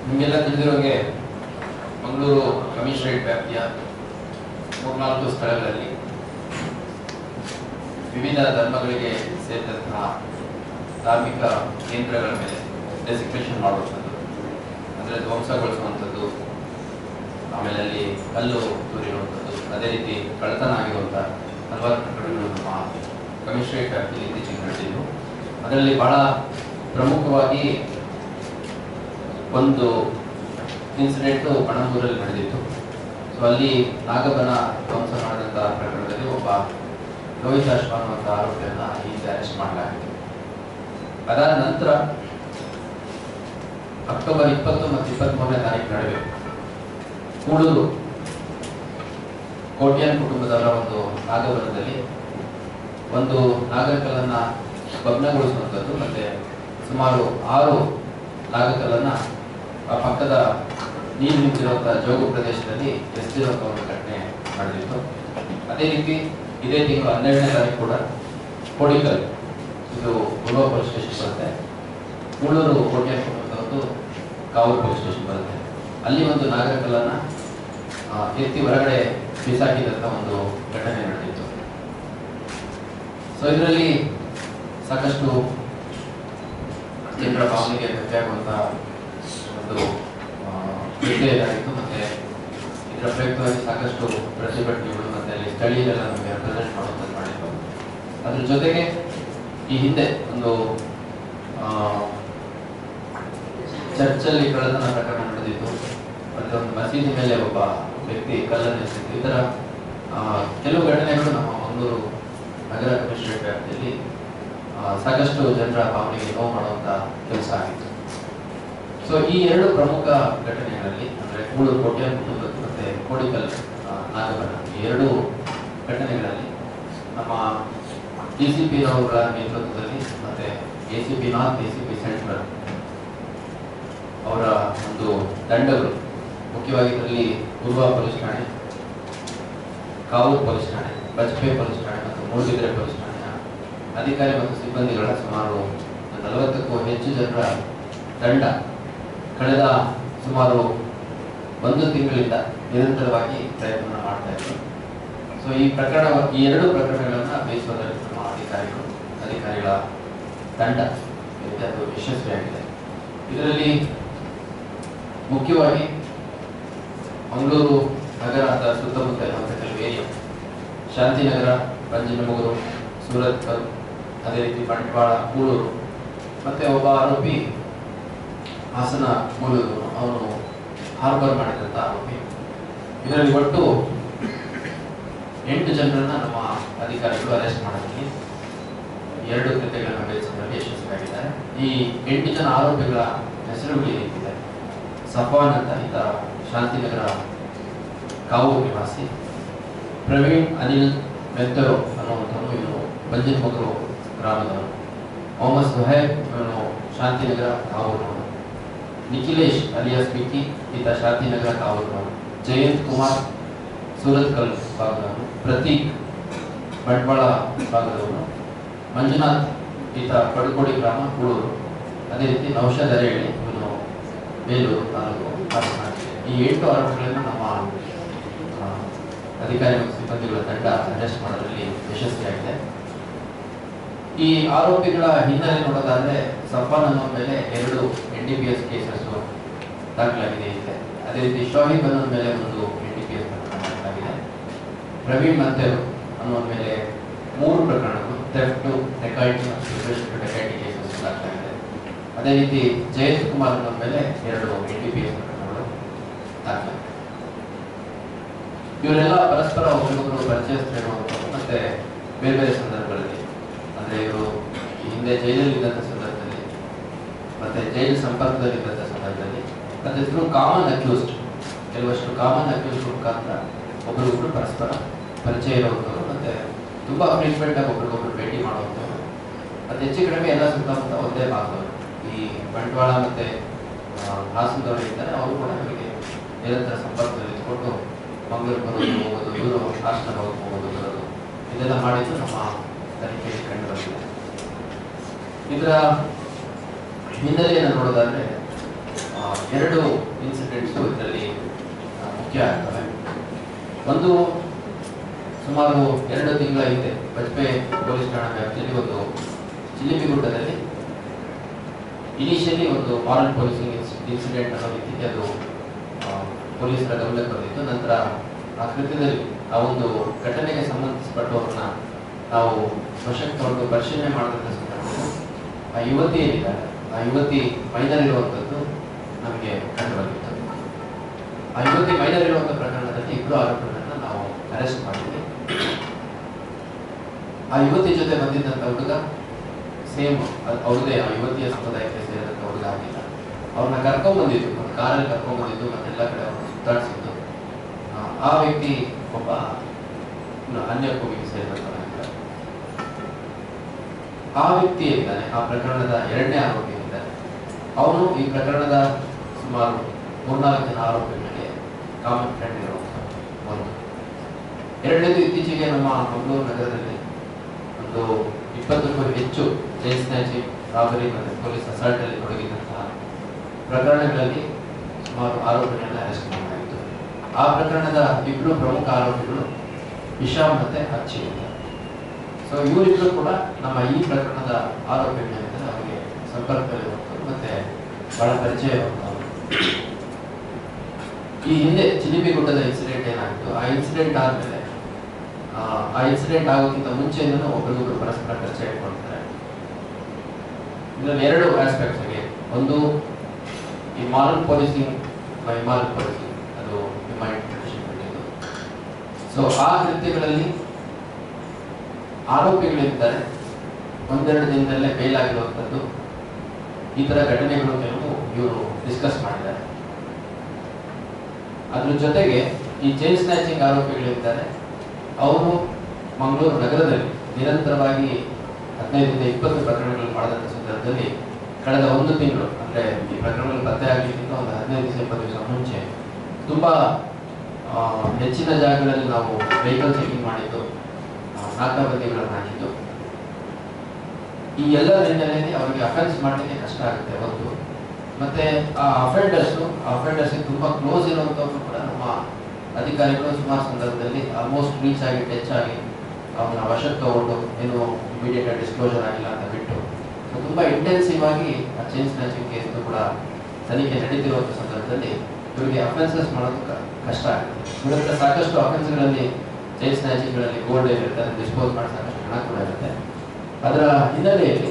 ನಿಮಗೆಲ್ಲ ತಿಳಿದಿರೋಂಗೆ ಮಂಗಳೂರು ಕಮಿಷನರೇಟ್ ವ್ಯಾಪ್ತಿಯ ಮೂರ್ನಾಲ್ಕು ಸ್ಥಳಗಳಲ್ಲಿ ವಿವಿಧ ಧರ್ಮಗಳಿಗೆ ಸೇರಿದಂತಹ ಧಾರ್ಮಿಕ ಕೇಂದ್ರಗಳ ಮೇಲೆ ಡೆಸಿಕ್ರೇಷನ್ ಮಾಡುವಂಥದ್ದು ಅಂದರೆ ಧ್ವಂಸಗೊಳಿಸುವಂಥದ್ದು ಆಮೇಲೆ ಅಲ್ಲಿ ಕಲ್ಲು ತೂರಿರುವಂಥದ್ದು ಅದೇ ರೀತಿ ಕಳ್ಳತನ ಆಗಿರುವಂಥ ಹಲವಾರು ಪ್ರಕರಣಗಳು ನಮ್ಮ ಕಮಿಷನರೇಟ್ ವ್ಯಾಪ್ತಿಯಲ್ಲಿ ಇತ್ತೀಚೆಗೆ ನಡೆದಿದ್ದು ಅದರಲ್ಲಿ ಬಹಳ ಪ್ರಮುಖವಾಗಿ ಒಂದು ಇನ್ಸಿಡೆಂಟು ಪಣಂಬೂರಲ್ಲಿ ನಡೆದಿತ್ತು ಸೊ ಅಲ್ಲಿ ನಾಗಬನ ಧ್ವಂಸ ಮಾಡಿದಂಥ ಪ್ರಕರಣದಲ್ಲಿ ಒಬ್ಬ ರೋಹಿತ್ ಅಶ್ವ ಅನ್ನುವಂಥ ಆರೋಪಿಯನ್ನ ಹಿಂದೆ ಅರೆಸ್ಟ್ ಮಾಡಲಾಗಿತ್ತು ಅದಾದ ನಂತರ ಅಕ್ಟೋಬರ್ ಇಪ್ಪತ್ತು ಮತ್ತು ಇಪ್ಪತ್ತ್ಮೂರನೇ ತಾರೀಕು ನಡುವೆ ಕೂಳೂರು ಕೋಟ್ಯಾನ್ ಕುಟುಂಬದವರ ಒಂದು ನಾಗವನದಲ್ಲಿ ಒಂದು ನಾಗಕಲ್ಲನ್ನ ಭಗ್ನಗೊಳಿಸುವಂಥದ್ದು ಮತ್ತೆ ಸುಮಾರು ಆರು ನಾಗಕಲ್ಲನ್ನ ಆ ಪಕ್ಕದ ನೀರು ನಿಂತಿರುವಂತಹ ಜೋಗು ಪ್ರದೇಶದಲ್ಲಿ ಎಸೆದಿರುವಂಥ ಒಂದು ಘಟನೆ ನಡೆದಿತ್ತು ಅದೇ ರೀತಿ ಇದೇ ತಿಂಗಳು ಹನ್ನೆರಡನೇ ತಾರೀಕು ಕೂಡ ಕೋಡಿಕಲ್ ಇದು ಪೂರ್ವ ಪೊಲೀಸ್ ಸ್ಟೇಷನ್ ಬರುತ್ತೆ ಕೂಳೂರು ಕೋಟೆ ಒಂದು ಕಾವೂರು ಪೊಲೀಸ್ ಸ್ಟೇಷನ್ ಬರುತ್ತೆ ಅಲ್ಲಿ ಒಂದು ನಾಗರಿಕಲನ್ನ ಆ, ಎತ್ತಿ ಹೊರಗಡೆ ಬಿಸಾಕಿದಂಥ ಒಂದು ಘಟನೆ ನಡೆದಿತ್ತು ಸೊ ಇದರಲ್ಲಿ ಸಾಕಷ್ಟು ಜನರ ಭಾವನೆಗೆ ಧಕ್ಕೆಯಾಗುವಂಥ ಒಂದು ಆ, ಕೃತ್ಯ ಇದಾಗಿತ್ತು ಮತ್ತೆ ಇದರ ಪ್ರಯುಕ್ತವಾಗಿ ಸಾಕಷ್ಟು ಪ್ರತಿಭಟನೆಗಳು ಮತ್ತೆ ಅಲ್ಲಿ ಸ್ಥಳೀಯರೆಲ್ಲ ನಮಗೆ ರೆಪ್ರೆಸೆಂಟ್ ಮಾಡುವಂಥದ್ದು ಮಾಡಿದ್ರು ಅದ್ರ ಜೊತೆಗೆ ಈ ಹಿಂದೆ ಒಂದು ಆ, ಚರ್ಚಲ್ಲಿ ಕಳ್ಳತನ ಪ್ರಕರಣ ನಡೆದಿತ್ತು ಮತ್ತೆ ಒಂದು ಮಸೀದಿ ಮೇಲೆ ಒಬ್ಬ ವ್ಯಕ್ತಿ ಕಲ್ಲನ್ನು ಎಸೆದಿತ್ತು ಈ ಥರ ಆ, ಕೆಲವು ಘಟನೆಗಳು ನಮ್ಮ ಮಂಗಳೂರು ನಗರ ಕಮಿಷನರೇಟ್ ವ್ಯಾಪ್ತಿಯಲ್ಲಿ ಆ, ಸಾಕಷ್ಟು ಜನರ ಭಾವನೆಗೆ ನೋವು ಮಾಡುವಂತ ಕೆಲಸ ಆಗಿತ್ತು ಸೊ ಈ ಎರಡು ಪ್ರಮುಖ ಘಟನೆಗಳಲ್ಲಿ ಅಂದ್ರೆ ಕೂಳೂರು ಕೋಟೆ ಕುಟುಂಬದ್ದು ಮತ್ತೆ ಕೋಡಿಕಲ್ ಆ, ನಾಗಬನ ಈ ಎರಡು ಘಟನೆಗಳಲ್ಲಿ ನಮ್ಮ ಡಿ ಸಿ ಪಿ ಅವರ ನೇತೃತ್ವದಲ್ಲಿ ಮತ್ತೆ A C P north A C P central ಅವರ ಒಂದು ತಂಡಗಳು ಮುಖ್ಯವಾಗಿ ಇದರಲ್ಲಿ ಪೂರ್ವ ಪೊಲೀಸ್ ಠಾಣೆ ಕಾವೂರು ಪೊಲೀಸ್ ಠಾಣೆ ಬಜ್ಪೆ ಪೊಲೀಸ್ ಠಾಣೆ ಮತ್ತು ಮೂಡುಬಿದಿರೆ ಪೊಲೀಸ್ ಠಾಣೆಯ ಅಧಿಕಾರಿ ಮತ್ತು ಸಿಬ್ಬಂದಿಗಳ ಸುಮಾರು ನಲವತ್ತಕ್ಕೂ ಹೆಚ್ಚು ಜನರ ತಂಡ ಕಳೆದ ಸುಮಾರು ಒಂದು ತಿಂಗಳಿಂದ ನಿರಂತರವಾಗಿ ಪ್ರಯತ್ನ ಮಾಡ್ತಾ ಇದ್ರು ಸೊ ಈ ಪ್ರಕರಣ ಈ ಎರಡು ಪ್ರಕರಣಗಳನ್ನ ಬೇಯಿಸುವುದರಲ್ಲಿ ನಮ್ಮ ಅಧಿಕಾರಿಗಳು ಅಧಿಕಾರಿಗಳ ತಂಡ ಏನಿದೆ ಅದು ಯಶಸ್ವಿಯಾಗಿದೆ ಇದರಲ್ಲಿ ಮುಖ್ಯವಾಗಿ ಮಂಗಳೂರು ನಗರ ಅದರ ಸುತ್ತಮುತ್ತ ಇರುವಂಥ ಕೆಲವು ಏರಿಯಾ ಶಾಂತಿನಗರ ಪಂಜನಮೂರು ಸೂರತ್ ಅದೇ ರೀತಿ ಬಂಟ್ವಾಳ ಕೂಳೂರು ಮತ್ತೆ ಒಬ್ಬ ಆರೋಪಿ ಹಾಸನ ಮೂಲದವನು ಅವನು ಹಾರ್ಬರ್ ಮಾಡಿದಂಥ ಆರೋಪಿ ಇದರಲ್ಲಿ ಒಟ್ಟು ಎಂಟು ಜನರನ್ನ ನಮ್ಮ ಅಧಿಕಾರಿಗಳು ಅರೆಸ್ಟ್ ಮಾಡೋದ್ರಲ್ಲಿ ಎರಡು ಕೃತ್ಯಗಳನ್ನು ಬೇಯಿಸುವುದರಲ್ಲಿ ಯಶಸ್ವಿಯಾಗಿದ್ದಾರೆ ಈ ಎಂಟು ಜನ ಆರೋಪಿಗಳ ಹೆಸರುಗಳು ಈ ರೀತಿ ಇದೆ ಸಫಾನ್ ಅಂತ ಈತ ಶಾಂತಿನಗರ ಕಾವೂರು ನಿವಾಸಿ ಪ್ರವೀಣ್ ಅನಿಲ್ ಮೆತ್ತರು ಅನ್ನುವಂಥವನು ಇವನು ಬಂಜಿನಮಗರು ಗ್ರಾಮದವನು ಮೊಹಮ್ಮದ್ ಸುಹೈಬ್ ಇವನು ಶಾಂತಿನಗರ ಕಾವೂರಿನವನು ನಿಖಿಲೇಶ್ ಅಲಿಯಾಸ್ ಮಿಕ್ಕಿ ಈತ ಶಾಂತಿನಗರ ಕಾವೂರಿನವನು ಜಯಂತ್ ಕುಮಾರ್ ಸೂರತ್ಕಲ್ ಭಾಗದವನು ಪ್ರತೀಕ್ ಬಂಟ್ವಾಳ ಭಾಗದವನು ಮಂಜುನಾಥ್ ಈತ ಪಡುಕೋಡಿ ಗ್ರಾಮ ಕೂಳೂರು ಅದೇ ರೀತಿ ನೌಷಾದ್ ಅರೇಳಿ ಇವನು ಬೇಲೂರು ತಾಲೂಕು ಹಾಸನ ಜಿಲ್ಲೆ. ಈ ಎಂಟು ಆರೋಪಿಗಳನ್ನು ನಮ್ಮ ಆ, ಅಧಿಕಾರಿ ಮತ್ತು ಸಿಬ್ಬಂದಿಗಳ ತಂಡ ಅರೆಸ್ಟ್ ಮಾಡೋದ್ರಲ್ಲಿ ಯಶಸ್ವಿಯಾಗಿದೆ ಈ ಆರೋಪಿಗಳ ಹಿನ್ನೆಲೆ ನೋಡೋದಾದ್ರೆ ಸಫಾನ್ ಅನ್ನೋ ಮೇಲೆ ಎರಡು N D P S cases ದಾಖಲಾಗಿದೆ ಇದೆ ಅದೇ ರೀತಿ ಶೋಹಿಬ್ ಅನ್ನೋ ಮೇಲೆ ಒಂದು ಎನ್ ಡಿ ಪಿ ಎಸ್ ಪ್ರಕರಣ ದಾಖಲಾಗಿದೆ ಪ್ರವೀಣ್ ಮಂತೆರು ಅನ್ನೋ ಮೇಲೆ ಮೂರು ಪ್ರಕರಣಗಳು ಥೆಫ್ಟ್ ಡೆಕಾಯಿಟಿ ಮತ್ತು ಸ್ಪೆಷಲ್ ಡೆಕಾಯಿಟಿ ಕೇಸಸ್ ದಾಖಲಾಗಿದೆ ಅದೇ ರೀತಿ ಜಯಂತ್ ಕುಮಾರ್ ಅನ್ನೋ ಮೇಲೆ ಎರಡು ಎನ್ ಡಿ ಪಿ ಎಸ್ ಪ್ರಕರಣಗಳು ದಾಖಲಾಗಿದೆ ಇವರೆಲ್ಲ ಪರಸ್ಪರ ಒಬ್ಬರಿಗೊಬ್ಬರು ಪರಿಚಯಸ್ಥರಿರುವಂಥವ್ರು ಮತ್ತೆ ಬೇರೆ ಬೇರೆ ಸಂದರ್ಭಗಳಲ್ಲಿ ಅಂದ್ರೆ ಇವರು ಈ ಹಿಂದೆ ಜೈಲಲ್ಲಿ ಇದ್ದಂಥ ಸಂದರ್ಭದಲ್ಲಿ ಮತ್ತೆ ಜೈಲು ಸಂಪರ್ಕದಲ್ಲಿ ಇದ್ದಂಥ ಸಂದರ್ಭದಲ್ಲಿ ಮತ್ತೆ ಥ್ರೂ ಕಾಮನ್ ಅಕ್ಯೂಸ್ಡ್ ಕೆಲವಷ್ಟು ಕಾಮನ್ ಅಕ್ಯೂಸ್ಡ್ ಮುಖಾಂತರ ಒಬ್ಬರಿಗೊಬ್ರು ಪರಸ್ಪರ ಪರಿಚಯ ಇರುವಂಥವ್ರು ಮತ್ತೆ ತುಂಬಾ ಫ್ರೀಕ್ವೆಂಟ್ ಆಗಿ ಒಬ್ರಿಗೊಬ್ರು ಭೇಟಿ ಮಾಡುವಂಥವ್ರು ಮತ್ತೆ ಹೆಚ್ಚು ಕಡಿಮೆ ಎಲ್ಲ ಸುತ್ತಮುತ್ತ ಒಂದೇ ಭಾಗದವರು ಈ ಬಂಟ್ವಾಳ ಮತ್ತೆ ಆ, ಹಾಸನದವರು ಇರ್ತಾರೆ ಅವರು ಕೂಡ ನಮಗೆ ನಿರಂತರ ಸಂಪರ್ಕದಲ್ಲಿ ಇಟ್ಕೊಂಡು ಮಂಗಳೂರು ಬರೋದು ಹೋಗೋದು ದೂರ ಹಾಸನ ಹೋಗಿ ಹೋಗೋದು ಬರೋದು ಇದೆಲ್ಲ ಮಾಡಿದ್ದು ನಮ್ಮ ತನಿಖೆಯಲ್ಲಿ ಕಂಡು ಬಂದಿದೆ ಇದರ ಹಿನ್ನೆಲೆಯನ್ನು ನೋಡೋದಾದ್ರೆ ಆ, ಎರಡು ಇನ್ಸಿಡೆಂಟ್ಸು ಇದರಲ್ಲಿ ಆ, ಮುಖ್ಯ ಆಗ್ತವೆ ಒಂದು ಸುಮಾರು ಎರಡು ತಿಂಗಳ ಹಿಂದೆ ಬಜ್ಪೆ ಪೊಲೀಸ್ ಠಾಣಾ ವ್ಯಾಪ್ತಿಯಲ್ಲಿ ಒಂದು ಚಿಲಿಪಿಗುಡ್ಡದಲ್ಲಿ ಇನಿಷಿಯಲಿ ಒಂದು ಮಾರಲ್ ಪೊಲೀಸಿಂಗ್ ಇನ್ಸಿಡೆಂಟ್ ಅನ್ನೋ ರೀತಿಗೆ ಅದು ಆ, ಪೊಲೀಸರ ಗಮನಕ್ಕೆ ಬಂದಿತ್ತು ನಂತರ ಆ ಕೃತ್ಯದಲ್ಲಿ ಆ ಒಂದು ಘಟನೆಗೆ ಸಂಬಂಧಿಸಿಪಟ್ಟವ್ರನ್ನ ನಾವು ವಶಕ್ಕೆ ತಗೊಂಡು ಪರಿಶೀಲನೆ ಮಾಡಿದಂಥ ಸಂದರ್ಭದಲ್ಲಿ ಆ ಯುವತಿ ಏನಿದ್ದಾರೆ ಆ ಯುವತಿ ಮೈನರ್ ಇರುವಂಥದ್ದು ನಮಗೆ ಕಂಡು ಬಂದಿತ್ತು ಆ ಯುವತಿ ಮೈನರ್ ಇರುವಂಥ ಪ್ರಕರಣದಲ್ಲಿ ಇಬ್ಬರು ಆರೋಪಿಗಳನ್ನ ನಾವು ಅರೆಸ್ಟ್ ಮಾಡಿದ್ವಿ ಆ ಯುವತಿ ಜೊತೆ ಬಂದಿದ್ದಂಥ ಹುಡುಗ ಸೇಮ್ ಅವ್ರದೇ ಆ ಯುವತಿಯ ಸಮುದಾಯಕ್ಕೆ ಸೇರಿದಂಥ ಹುಡುಗ ಆಗಿಲ್ಲ ಅವ್ರನ್ನ ಕರ್ಕೊಂಡ್ ಬಂದಿದ್ದು ಒಂದು ಕಾರಲ್ಲಿ ಕರ್ಕೊಂಡ್ ಬಂದಿದ್ದು ಮತ್ತೆಲ್ಲ ಕಡೆ ಅವ್ರನ್ನ ಸುತ್ತಾಡಿಸಿದ್ದು ಆ, ಆ ವ್ಯಕ್ತಿ ಒಬ್ಬ ಇನ್ನು ಅನ್ಯ ಕೋಮಿಗೆ ಸೇರಿದಂತ ಆ ವ್ಯಕ್ತಿ ಏನಿದ್ದಾನೆ ಆ ಪ್ರಕರಣದ ಎರಡನೇ ಆರೋಪಿ ಏನಿದ್ದಾನೆ ಅವನು ಈ ಪ್ರಕರಣದ ಸುಮಾರು ಮೂರ್ನಾಲ್ಕು ಜನ ಆರೋಪಿಗಳಿಗೆ ಕಾಮನ್ ಫ್ರೆಂಡ್ ಇರುವಂತ ಒಂದು ಎರಡನೇದು ಇತ್ತೀಚೆಗೆ ನಮ್ಮ ಮಂಗಳೂರು ನಗರದಲ್ಲಿ ಒಂದು ಇಪ್ಪತ್ತಕ್ಕೂ ಹೆಚ್ಚು ಚೈನ್ ಸ್ನ್ಯಾಚಿಂಗ್ ರಾಬರಿ ಮತ್ತು ಪೊಲೀಸ್ ಅಸಾಲ್ಟ್ ಅಲ್ಲಿ ತೊಡಗಿದಂತಹ ಪ್ರಕರಣಗಳಲ್ಲಿ ಸುಮಾರು ಆರೋಪಿಗಳನ್ನ ಅರೆಸ್ಟ್ ಮಾಡಲಾಗಿತ್ತು ಆ ಪ್ರಕರಣದ ಇಬ್ಬರು ಪ್ರಮುಖ ಆರೋಪಿಗಳು ಇಶಾಮ್ ಮತ್ತೆ ಅಚ್ಚಿ ಅಂತ ಸೊ ಇವರಿಬ್ಬರು ಕೂಡ ನಮ್ಮ ಈ ಪ್ರಕರಣದ ಆರೋಪಿಗಳಿಂದ ಅವರಿಗೆ ಸಂಪರ್ಕದಲ್ಲಿರುವಂಥವ್ರು ಮತ್ತೆ ಬಹಳ ಪರಿಚಯ ಇರುವಂಥವ್ರು ಈ ಹಿಂದೆ ಚಿಲಿಪಿಗುಡ್ಡದ ಇನ್ಸಿಡೆಂಟ್ ಏನಾಗಿತ್ತು ಆ ಇನ್ಸಿಡೆಂಟ್ ಆದ್ಮೇಲೆ ಆ, ಆ ಇನ್ಸಿಡೆಂಟ್ ಆಗೋಕ್ಕಿಂತ ಮುಂಚೆಯಿಂದನೂ ಒಬ್ಬರಿಗೊಬ್ರು ಪರಸ್ಪರ ಪರಿಚಯ ಇಟ್ಕೊಳ್ತಾರೆ ಇದರಲ್ಲಿ ಎರಡು ಆಸ್ಪೆಕ್ಟ್ಸ್ ಆಗಿ ಒಂದು ಈ moral policing by moral policing ಅದು ನಿಮ್ಮ ಇಂಟ್ರಡಕ್ಷನ್ ಬಿಟ್ಟಿದ್ದು ಸೊ ಆ ಕೃತ್ಯಗಳಲ್ಲಿ ಆರೋಪಿಗಳಿದ್ದಾರೆ ಒಂದೆರಡು ದಿನದಲ್ಲೇ ಬೇಲ್ ಆಗಿರುವಂಥದ್ದು ಈ ಥರ ಘಟನೆಗಳು ಕೆಲವು ಇವರು ಡಿಸ್ಕಸ್ ಮಾಡಿದ್ದಾರೆ ಅದ್ರ ಜೊತೆಗೆ ಈ ಚೈನ್ ಸ್ನ್ಯಾಚಿಂಗ್ ಆರೋಪಿಗಳಿದ್ದಾರೆ ಅವರು ಮಂಗಳೂರು ನಗರದಲ್ಲಿ ನಿರಂತರವಾಗಿ ಹದಿನೈದರಿಂದ ಇಪ್ಪತ್ತು ಪ್ರಕರಣಗಳು ಮಾಡಿದಂಥ ಸಂದರ್ಭದಲ್ಲಿ ಕಳೆದ ಒಂದು ತಿಂಗಳು ಅಂದರೆ ಈ ಪ್ರಕರಣಗಳು ಪತ್ತೆ ಆಗಲಿಕ್ಕಿಂತ ಒಂದು ಹದಿನೈದು ದಿವಸ ಇಪ್ಪತ್ತು ದಿವಸ ಮುಂಚೆ ತುಂಬ ಆ, ಹೆಚ್ಚಿನ ಜಾಗಗಳಲ್ಲಿ ನಾವು ವೆಹಿಕಲ್ ಚೆಕಿಂಗ್ ಮಾಡಿದ್ದು ಆ, ನಾಕಾಬಂದಿಗಳನ್ನು ಹಾಕಿದ್ದು ಈ ಎಲ್ಲ ಹಿನ್ನೆಲೆಯಲ್ಲಿ ಅವರಿಗೆ ಅಫೆನ್ಸ್ ಮಾಡಲಿಕ್ಕೆ ಕಷ್ಟ ಆಗುತ್ತೆ ಒಂದು ಮತ್ತೆ ಆ ಅಫೆಂಡರ್ಸ್ ಆ ಅಫೆಂಡರ್ಸ್ ತುಂಬಾ ಕ್ಲೋಸ್ ಇರುವಂತವ್ರು ಕೂಡ ನಮ್ಮ ಅಧಿಕಾರಿಗಳು ಸುಮಾರು ಸಂದರ್ಭದಲ್ಲಿ ಆಲ್ಮೋಸ್ಟ್ ರೀಚ್ ಆಗಿ ಟಚ್ ಆಗಿ ಅವನ್ನ ವಶಕ್ಕೆ ತಗೊಂಡು ಏನು ಇಮಿಡಿಯೇಟ್ ಡಿಸ್ಕ್ಲೋಜರ್ ಆಗಿಲ್ಲ ಅಂತ ಬಿಟ್ಟು ಸೊ ತುಂಬಾ ಇಂಟೆನ್ಸಿವ್ ಆಗಿ ಆ ಚೇಂಜ್ ಸ್ನ್ಯಾಚಿಂಗ್ ಕೇಸ್ ಕೂಡ ತನಿಖೆ ನಡೀತಿರುವಂಥ ಸಂದರ್ಭದಲ್ಲಿ ಇವರಿಗೆ ಅಫೆನ್ಸಸ್ ಮಾಡೋದು ಕ- ಕಷ್ಟ ಆಗುತ್ತೆ ಇವ್ರ ಹತ್ರ ಸಾಕಷ್ಟು ಅಫೆನ್ಸ್ಗಳಲ್ಲಿ ಚೇಂಜ್ ಸ್ನ್ಯಾಚಿಂಗ್ಗಳಲ್ಲಿ ಗೋಲ್ಡ್ ಇರುತ್ತೆ ಅದನ್ನ ಡಿಸ್ಪೋಸ್ ಮಾಡಿ ಸಾಕಷ್ಟು ಹಣ ಕೂಡ ಇರುತ್ತೆ ಅದರ ಹಿನ್ನೆಲೆಯಲ್ಲಿ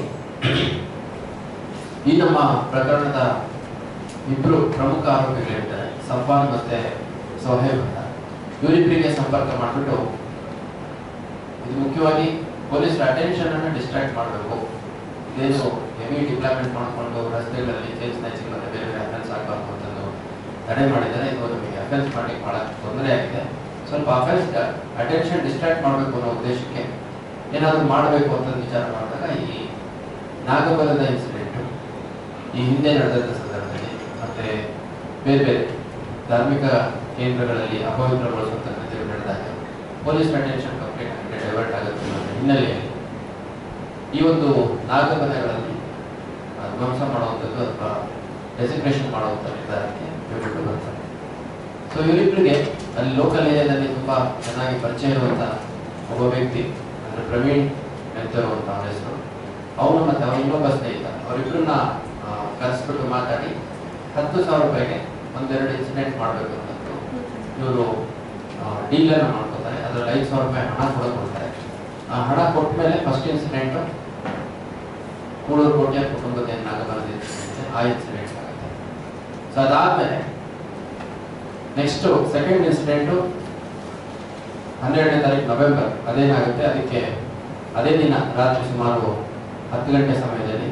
ಈ ನಮ್ಮ ಪ್ರಕರಣದ ಇಬ್ರು ಪ್ರಮುಖ ಆರೋಪಿಗಳಿರ್ತಾರೆ ಸಫಾನ್ ಮತ್ತೆ ಸೊಹೇಬ್ ಅಂತ ಇವರಿಬ್ಬರಿಗೆ ಸಂಪರ್ಕ ಮಾಡಿಬಿಟ್ಟು ಇದು ಮುಖ್ಯವಾಗಿ ಪೊಲೀಸರ ಅಟೆನ್ಷನ್ ಅನ್ನ ಡಿಸ್ಟ್ರಾಕ್ಟ್ ಮಾಡಬೇಕು ಇದೇನು ಹೆವಿ ಡಿಪ್ಲಾಯ್ಮೆಂಟ್ ಮಾಡಿಕೊಂಡು ರಸ್ತೆಗಳಲ್ಲಿ ಚೇಂಜ್ ಸ್ನ್ಯಾಚಿಂಗ್ ಮತ್ತೆ ಬೇರೆ ಬೇರೆ ಅಫೆನ್ಸ್ ಆಗಬಾರ್ದು ಅಂತಂದು ತಡೆ ಮಾಡಿದ್ದಾರೆ ಇದು ನಮಗೆ ಅಫೆನ್ಸ್ ಮಾಡಲಿಕ್ಕೆ ಬಹಳ ತೊಂದರೆ ಆಗಿದೆ ಸ್ವಲ್ಪ ಅಫೆನ್ಸ್ ಅಟೆನ್ಷನ್ ಡಿಸ್ಟ್ರಾಕ್ಟ್ ಮಾಡಬೇಕು ಅನ್ನೋ ಉದ್ದೇಶಕ್ಕೆ ಏನಾದರೂ ಮಾಡಬೇಕು ಅಂತ ವಿಚಾರ ಮಾಡಿದಾಗ ಈ ನಾಗಬಲದ ಇನ್ಸಿಡೆಂಟ್ ಈ ಹಿಂದೆ ನಡೆದಂಥ ಸಂದರ್ಭದಲ್ಲಿ ಮತ್ತೆ ಬೇರೆ ಬೇರೆ ಧಾರ್ಮಿಕ ಕೇಂದ್ರಗಳಲ್ಲಿ ಅಪವಿತ್ರಗೊಳಿಸುವಂಥ ಕೃತ್ಯಗಳು ನಡೆದಾಗ ಪೊಲೀಸ್ ಅಟೆನ್ಷನ್ ಕಂಪ್ಲೀಟ್ ಆಗಿ ಡೈವರ್ಟ್ ಆಗುತ್ತೆ ಅನ್ನೋ ಹಿನ್ನೆಲೆಯಲ್ಲಿ ಈ ಒಂದು ನಾಗಬಲಗಳಲ್ಲಿ ಆ, ಧ್ವಂಸ ಮಾಡುವಂಥದ್ದು ಅಥವಾ ಡೆಸಿಗ್ರೇಷನ್ ಮಾಡುವಂಥ ನಿರ್ಧಾರಕ್ಕೆ ಇವರಿಬ್ಬರು ಬರ್ತಾರೆ ಸೊ ಇವರಿಬ್ಬರಿಗೆ ಅಲ್ಲಿ ಲೋಕಲ್ ಏರಿಯಾದಲ್ಲಿ ತುಂಬಾ ಚೆನ್ನಾಗಿ ಪರಿಚಯ ಇರುವಂತ ಒಬ್ಬ ವ್ಯಕ್ತಿ ಅಂದ್ರೆ ಪ್ರವೀಣ್ ಅಂತ ಇರುವಂತ ಅವನ ಹೆಸರು ಅವನು ಮತ್ತೆ ಅವನ ಇನ್ನೊಬ್ಬ ಸ್ನೇಹಿತ ಅವರಿಬ್ಬರನ್ನ ಕರೆಸ್ಬಿಟ್ಟು ಮಾತಾಡಿ ಹತ್ತು ಸಾವಿರ ರೂಪಾಯಿಗೆ ಒಂದೆರಡು ಇನ್ಸಿಡೆಂಟ್ ಮಾಡಬೇಕು ಅನ್ನೋದು ಇವರು ಡೀಲರ್ನ ಮಾಡ್ಕೋತಾರೆ ಅದರಲ್ಲಿ ಐದು ಸಾವಿರ ರೂಪಾಯಿ ಹಣ ಕೂಡ ಕೊಡ್ತಾರೆ ಆ ಹಣ ಕೊಟ್ಟ ಮೇಲೆ ಫಸ್ಟ್ ಇನ್ಸಿಡೆಂಟ್ ಕೂಳೂರು ಕೋಟೆಯ ಕುಟುಂಬದ ನಾಗಬಲದ ಇನ್ಸಿಡೆಂಟ್ ಆ ಇನ್ಸಿಡೆಂಟ್ ಆಗುತ್ತೆ ಸೊ ಅದಾದ್ಮೇಲೆ ನೆಕ್ಸ್ಟ್ ಸೆಕೆಂಡ್ ಇನ್ಸಿಡೆಂಟು ಹನ್ನೆರಡನೇ ತಾರೀಕು ನವೆಂಬರ್ ಅದೇನಾಗುತ್ತೆ ಅದಕ್ಕೆ ಅದೇ ದಿನ ರಾತ್ರಿ ಸುಮಾರು ಹತ್ತು ಗಂಟೆ ಸಮಯದಲ್ಲಿ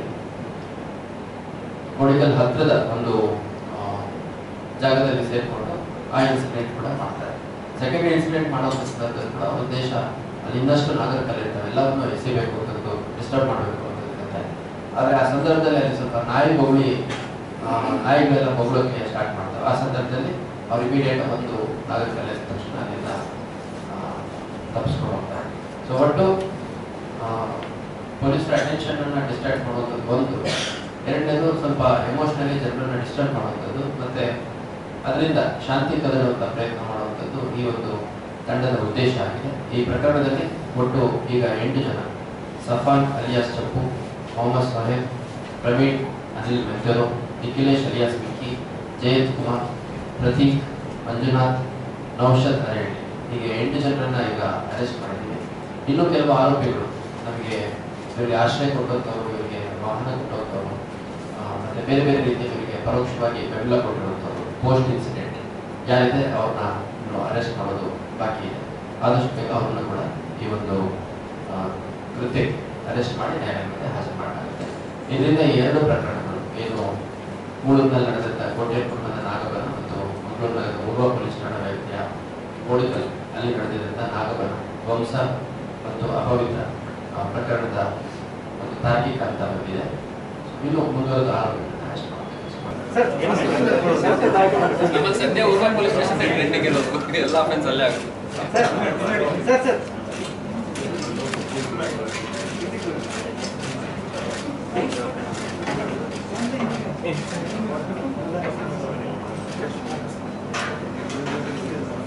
ಕೋಡಿಕಲ್ ಹತ್ತಿರದ ಒಂದು ಆ, ಜಾಗದಲ್ಲಿ ಸೇರಿಕೊಂಡು ಆ ಇನ್ಸಿಡೆಂಟ್ ಕೂಡ ಮಾಡ್ತಾರೆ ಸೆಕೆಂಡ್ ಇನ್ಸಿಡೆಂಟ್ ಮಾಡೋ ಸಂದರ್ಭದಲ್ಲಿ ಕೂಡ ಉದ್ದೇಶ ಅಲ್ಲಿ ಇನ್ನಷ್ಟು ನಾಗರಿಕರಿರ್ತವೆ ಎಲ್ಲವನ್ನೂ ಎಸಿಬೇಕು ಅಂತದ್ದು ಡಿಸ್ಟರ್ಬ್ ಮಾಡಬೇಕು ಅಂತ ಇರುತ್ತೆ ಆದರೆ ಆ ಸಂದರ್ಭದಲ್ಲಿ ಅಲ್ಲಿ ಸ್ವಲ್ಪ ನಾಯಿ ಬೊಗಳಿ ಆ, ನಾಯಿಗಳೆಲ್ಲ ಬೊಗಳೋಕೆ ಸ್ಟಾರ್ಟ್ ಮಾಡ್ತಾರೆ ಆ ಸಂದರ್ಭದಲ್ಲಿ ಅವ್ರು ಇಮಿಡಿಯೇಟ್ ಒಂದು ನಾಗರಿಕರು ಎದ್ದ ತಕ್ಷಣ ಅಲ್ಲಿಂದ ಆ, ತಪ್ಪಿಸ್ಕೊಂಡು ಹೋಗ್ತಾರೆ ಸೊ ಒಟ್ಟು ಪೊಲೀಸರ ಅಟೆನ್ಷನ್ ಅನ್ನ ಡಿಸ್ಟ್ರಾಕ್ಟ್ ಮಾಡುವಂಥದ್ದು ಒಂದು ಎರಡನೇದು ಸ್ವಲ್ಪ ಸ್ವಲ್ಪ ಎಮೋಷನಲಿ ಜನರನ್ನ ಡಿಸ್ಟರ್ಬ್ ಮಾಡುವಂಥದ್ದು ಮತ್ತೆ ಅದರಿಂದ ಶಾಂತಿ ಕದಡುವಂಥ ಪ್ರಯತ್ನ ಮಾಡುವಂಥದ್ದು ಈ ಒಂದು ತಂಡದ ಉದ್ದೇಶ ಆಗಿದೆ ಈ ಪ್ರಕರಣದಲ್ಲಿ ಒಟ್ಟು ಈಗ ಎಂಟು ಜನ ಸಫಾನ್ ಅಲಿಯಾಸ್ ಚಪ್ಪು ಮೊಹಮ್ಮದ್ ಸಾಹೇಬ್ ಪ್ರವೀಣ್ ಅನಿಲ್ ಮೆಂಜರು ನಿಖಿಲೇಶ್ ಅಲಿಯಾಸ್ ಮಿಕ್ಕಿ ಜಯಂತ್ ಕುಮಾರ್ ಪ್ರತೀಕ್ ಮಂಜುನಾಥ್ ನೌಷದ್ ಅರೇಳಿ ಹೀಗೆ ಎಂಟು ಜನರನ್ನ ಈಗ ಅರೆಸ್ಟ್ ಮಾಡಿದ್ದೀವಿ ಇನ್ನೂ ಕೆಲವು ಆರೋಪಿಗಳು ನಮಗೆ ಇವರಿಗೆ ಆಶ್ರಯ ಕೊಟ್ಟಂಥವ್ರು ಇವರಿಗೆ ವಾಹನ ಕೊಟ್ಟಂಥವ್ರು ಆ, ಮತ್ತೆ ಬೇರೆ ಬೇರೆ ರೀತಿಯ ಇವರಿಗೆ ಪರೋಕ್ಷವಾಗಿ ಬೆಂಬಲ ಕೊಟ್ಟಿರುವಂಥವ್ರು ಪೋಸ್ಟ್ ಇನ್ಸಿಡೆಂಟ್ ಯಾರಿದೆ ಅವ್ರನ್ನ ಇನ್ನು ಅರೆಸ್ಟ್ ಮಾಡೋದು ಬಾಕಿ ಇದೆ ಆದಷ್ಟು ಬೇಗ ಅವ್ರನ್ನ ಕೂಡ ಈ ಒಂದು ಆ, ಕೃತ್ಯಕ್ಕೆ ಅರೆಸ್ಟ್ ಮಾಡಿ ನ್ಯಾಯಾಲಯಕ್ಕೆ ಹಾಜರು ಮಾಡಲಾಗುತ್ತೆ ಇದರಿಂದ ಈ ಎರಡು ಪ್ರಕರಣಗಳು ಏನು ಮೂಳೂರಿನಲ್ಲಿ ನಡೆದಂಥ ಕೋಟೆಪುರದ ನಾಗಬನ ಮತ್ತು ಮಂಗಳೂರು ನಗರದ ಪೂರ್ವ ಪೊಲೀಸ್ ಠಾಣಾ ವ್ಯಾಪ್ತಿಯ ಕೋಡಿಕಲ್ ಅಲ್ಲಿ ನಡೆದಿದ್ದಂಥ ನಾಗಬನ ವಂಶ ಮತ್ತು ಅಪವಿತ್ರ ಆ, ಪ್ರಕರಣದ ಒಂದು ತಾರ್ಕಿಕ ಅಂತ ಬಂದಿದೆ ಇನ್ನು ಮುಂದುವರೆದ ಆರೋಪಿಗಳನ್ನ ಅರೆಸ್ಟ್ ಮಾಡಬೇಕು ನಮ್ಮಲ್ಲಿ ಸದ್ಯ ಊರ್ವ ಪೊಲೀಸ್ ಸ್ಟೇಷನ್ ಟ್ರೆಂಡಿಂಗ್ ಇರೋದು ಎಲ್ಲ ಅಫೆನ್ಸ್ ಅಲ್ಲೇ ಆಗುತ್ತೆ ಸರ್ ಸರ್ ಸರ್